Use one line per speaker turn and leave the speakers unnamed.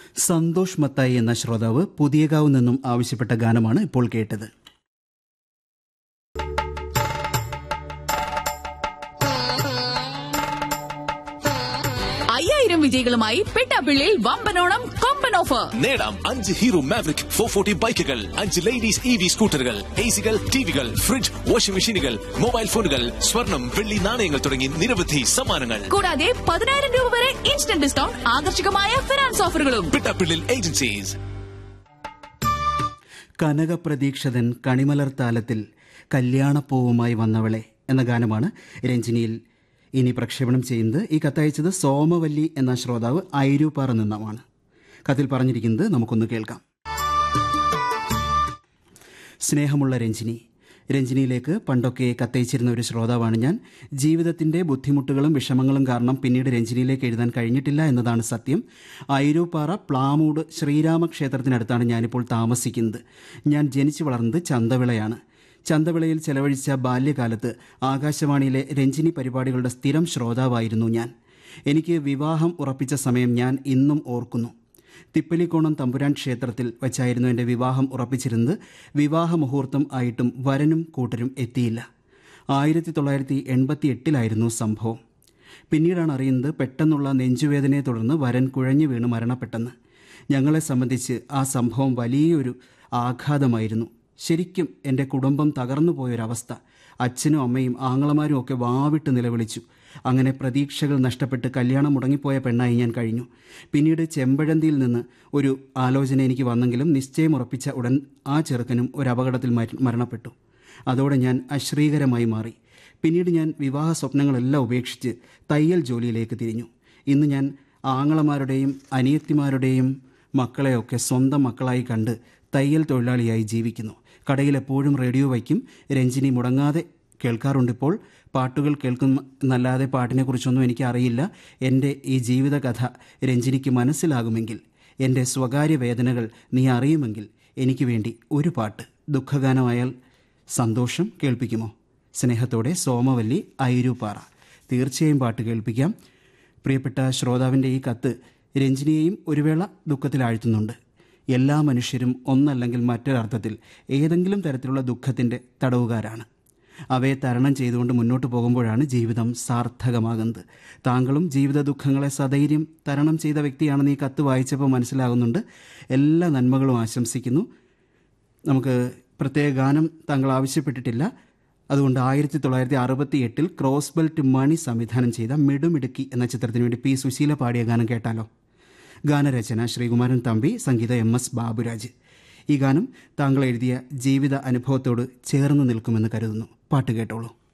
സന്തോഷ് മത്തായി എന്ന ശ്രോതാവ് പുതിയകാവ് നിന്നും ആവശ്യപ്പെട്ട ഗാനമാണ് ഇപ്പോൾ കേട്ടത്
അയ്യായിരം വിജയികളുമായി പെട്ടാപ്പിള്ളിയിൽ വമ്പനോണം കൊമ്പൻ ഓഫർ
നേടാം അഞ്ച് ഹീറോ മാവറിക് ഫോർ ഫോർട്ടി ബൈക്കുകൾ അഞ്ച് ലേഡീസ് ഇ വി സ്കൂട്ടറുകൾ എ സികൾ ടിവികൾ ഫ്രിഡ്ജ് വാഷിംഗ് മെഷീനുകൾ മൊബൈൽ ഫോണുകൾ സ്വർണം വെള്ളി നാണയങ്ങൾ തുടങ്ങി നിരവധി സമ്മാനങ്ങൾ
കൂടാതെ പതിനായിരം രൂപ വരെ ഇൻസ്റ്റന്റ് ഡിസ്കൗണ്ട് ആകർഷകമായ ഫിനാൻസ് ഓഫറുകളും
പിട്ടാപ്പിള്ളിൽ ഏജൻസീസ്
കനകപ്രതീക്ഷതൻ കണിമലർ താലത്തിൽ കല്യാണപ്പൂവുമായി വന്നവളെ എന്ന ഗാനമാണ് രഞ്ജിനിയിൽ ഇനി പ്രക്ഷേപണം ചെയ്യുന്നത് ഈ കത്തയച്ചത് സോമവല്ലി എന്ന ശ്രോതാവ് ഐരൂപ്പാറ നിന്നമാണ് കത്തിൽ പറഞ്ഞിരിക്കുന്നത് നമുക്കൊന്ന് കേൾക്കാം സ്നേഹമുള്ള രഞ്ജിനി രഞ്ജിനിയിലേക്ക് പണ്ടൊക്കെ കത്തയച്ചിരുന്ന ഒരു ശ്രോതാവാണ് ഞാൻ ജീവിതത്തിന്റെ ബുദ്ധിമുട്ടുകളും വിഷമങ്ങളും കാരണം പിന്നീട് രഞ്ജിനിയിലേക്ക് എഴുതാൻ കഴിഞ്ഞിട്ടില്ല എന്നതാണ് സത്യം ഐരൂപ്പാറ പ്ലാമൂട് ശ്രീരാമക്ഷേത്രത്തിനടുത്താണ് ഞാനിപ്പോൾ താമസിക്കുന്നത് ഞാൻ ജനിച്ചു വളർന്നത് ചന്തവിളയാണ് ചന്തവിളയിൽ ചെലവഴിച്ച ബാല്യകാലത്ത് ആകാശവാണിയിലെ രഞ്ജിനി പരിപാടികളുടെ സ്ഥിരം ശ്രോതാവായിരുന്നു ഞാൻ എനിക്ക് വിവാഹം ഉറപ്പിച്ച സമയം ഞാൻ ഇന്നും ഓർക്കുന്നു തിപ്പലിക്കോണം തമ്പുരാൻ ക്ഷേത്രത്തിൽ വച്ചായിരുന്നു എൻ്റെ വിവാഹം ഉറപ്പിച്ചിരുന്നത് വിവാഹ മുഹൂർത്തം ആയിട്ടും വരനും കൂട്ടരും എത്തിയില്ല ആയിരത്തി തൊള്ളായിരത്തി എൺപത്തി എട്ടിലായിരുന്നു സംഭവം പിന്നീടാണ് അറിയുന്നത് പെട്ടെന്നുള്ള നെഞ്ചുവേദനയെ തുടർന്ന് വരൻ കുഴഞ്ഞു വീണ് മരണപ്പെട്ടെന്ന് ഞങ്ങളെ സംബന്ധിച്ച് ആ സംഭവം വലിയൊരു ആഘാതമായിരുന്നു ശരിക്കും എൻ്റെ കുടുംബം തകർന്നു പോയൊരവസ്ഥ അച്ഛനും അമ്മയും ആങ്ങളമാരും ഒക്കെ വാവിട്ട് നിലവിളിച്ചു അങ്ങനെ പ്രതീക്ഷകൾ നഷ്ടപ്പെട്ട് കല്യാണം മുടങ്ങിപ്പോയ പെണ്ണായി ഞാൻ കഴിഞ്ഞു പിന്നീട് ചെമ്പഴന്തിയിൽ നിന്ന് ഒരു ആലോചന എനിക്ക് വന്നെങ്കിലും നിശ്ചയം ഉറപ്പിച്ച ഉടൻ ആ ചെറുക്കനും ഒരു അപകടത്തിൽ മര- മരണപ്പെട്ടു അതോടെ ഞാൻ അശ്രീകരമായി മാറി പിന്നീട് ഞാൻ വിവാഹ സ്വപ്നങ്ങളെല്ലാം ഉപേക്ഷിച്ച് തയ്യൽ ജോലിയിലേക്ക് തിരിഞ്ഞു ഇന്ന് ഞാൻ ആങ്ങളമാരുടെയും അനിയത്തിമാരുടെയും മക്കളെയൊക്കെ സ്വന്തം മക്കളായി കണ്ട് തയ്യൽ തൊഴിലാളിയായി ജീവിക്കുന്നു കടയിൽ എപ്പോഴും റേഡിയോ വയ്ക്കും രഞ്ജിനി മുടങ്ങാതെ കേൾക്കാറുണ്ടിപ്പോൾ പാട്ടുകൾ കേൾക്കുന്ന എന്നല്ലാതെ പാട്ടിനെക്കുറിച്ചൊന്നും എനിക്ക് അറിയില്ല എൻ്റെ ഈ ജീവിതകഥ രഞ്ജിനിക്ക് മനസ്സിലാകുമെങ്കിൽ എൻ്റെ സ്വകാര്യ വേദനകൾ നീ അറിയുമെങ്കിൽ എനിക്ക് വേണ്ടി ഒരു പാട്ട് ദുഃഖഗാനമായാൽ സന്തോഷം കേൾപ്പിക്കുമോ സ്നേഹത്തോടെ സോമവല്ലി ഐരൂപ്പാറ തീർച്ചയായും പാട്ട് കേൾപ്പിക്കാം പ്രിയപ്പെട്ട ശ്രോതാവിൻ്റെ ഈ കത്ത് രഞ്ജിനിയെയും ഒരു വേള ദുഃഖത്തിലാഴ്ത്തുന്നുണ്ട് എല്ലാ മനുഷ്യരും ഒന്നല്ലെങ്കിൽ മറ്റൊരർത്ഥത്തിൽ ഏതെങ്കിലും തരത്തിലുള്ള ദുഃഖത്തിൻ്റെ തടവുകാരാണ് അവയെ തരണം ചെയ്തുകൊണ്ട് മുന്നോട്ട് പോകുമ്പോഴാണ് ജീവിതം സാർത്ഥകമാകുന്നത് താങ്കളും ജീവിത ദുഃഖങ്ങളെ സധൈര്യം തരണം ചെയ്ത വ്യക്തിയാണെന്ന് ഈ കത്ത് വായിച്ചപ്പോൾ മനസ്സിലാകുന്നുണ്ട് എല്ലാ നന്മകളും ആശംസിക്കുന്നു നമുക്ക് പ്രത്യേക ഗാനം താങ്കൾ ആവശ്യപ്പെട്ടിട്ടില്ല അതുകൊണ്ട് ആയിരത്തി തൊള്ളായിരത്തി അറുപത്തി എട്ടിൽ ക്രോസ് ബെൽറ്റ് മണി സംവിധാനം ചെയ്ത മിടുമിടുക്കി എന്ന ചിത്രത്തിന് വേണ്ടി പി സുശീല പാടിയ ഗാനം കേട്ടാലോ ഗാനരചന ശ്രീകുമാരൻ തമ്പി സംഗീത എം എസ് ബാബുരാജ് ഈ ഗാനം താങ്കൾ എഴുതിയ ജീവിത അനുഭവത്തോട് ചേർന്ന് നിൽക്കുമെന്ന് കരുതുന്നു പാട്ട് കേട്ടോളൂ